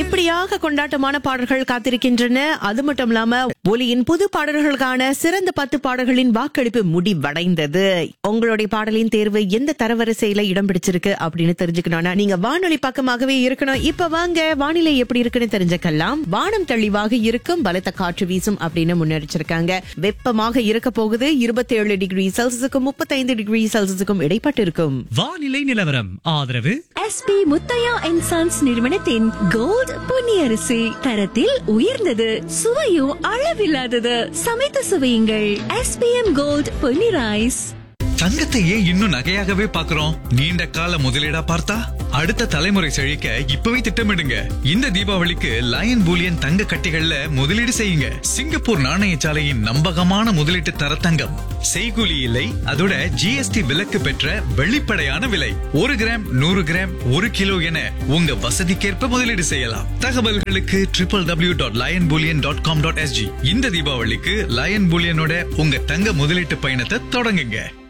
இப்படியாக கொண்டாட்டமான பாடல்கள் காத்திருக்கின்றன அது மட்டும் இல்லாம ஒலியின் புது பாடல்களுக்கான சிறந்த பத்து பாடல்களின் வாக்களிப்பு முடிவடைந்தது உங்களுடைய பாடலின் தேர்வு எந்த தரவரிசையில இடம் பிடிச்சிருக்கு அப்படின்னு தெரிஞ்சுக்கணும்னா நீங்க வானொலி பக்கமாகவே இருக்கணும் இப்ப வாங்க வானிலை எப்படி இருக்குன்னு தெரிஞ்சுக்கலாம் வானம் தெளிவாக இருக்கும் பலத்த காற்று வீசும் அப்படின்னு முன்னெச்சரிக்காங்க வெப்பமாக இருக்க போகுது இருபத்தி ஏழு டிகிரி செல்சியஸுக்கும் முப்பத்தைந்து டிகிரி செல்சியஸுக்கும் இடைப்பட்டு இருக்கும் வானிலை நிலவரம் ஆதரவு எஸ்பி முத்தையா அண்ட் சன்ஸ் நிறுவனத்தின் கோல்ட் பொன்னியரிசி தரத்தில் உயர்ந்தது சுவையும் அளவில்லாதது சமைத்து சுவையுங்கள் எஸ்பிஎம் கோல்ட் பொன்னி ரைஸ் தங்கத்தை ஏன் இன்னும் நகையாகவே பார்க்கிறோம் நீண்ட கால முதலீடா பார்த்தா அடுத்த தலைமுறை செழிக்க இப்பவே திட்டமிடுங்க இந்த தீபாவளிக்கு லயன் பூலியன் தங்க கட்டிகள்ல முதலீடு செய்யுங்க சிங்கப்பூர் நாணயசாலையின் நம்பகமான முதலீட்டு தரத்தங்கம் செய்கூலி இல்லை அதோட ஜிஎஸ்டி விலக்கு பெற்ற வெளிப்படையான விலை ஒரு கிராம் நூறு கிராம் ஒரு கிலோ என உங்க வசதிக்கேற்ப முதலீடு செய்யலாம் தகவல்களுக்கு triple W dot lion bullion dot com dot SG இந்த தீபாவளிக்கு லயன் பூலியனோட உங்க தங்க முதலீட்டு பயணத்தை தொடங்குங்க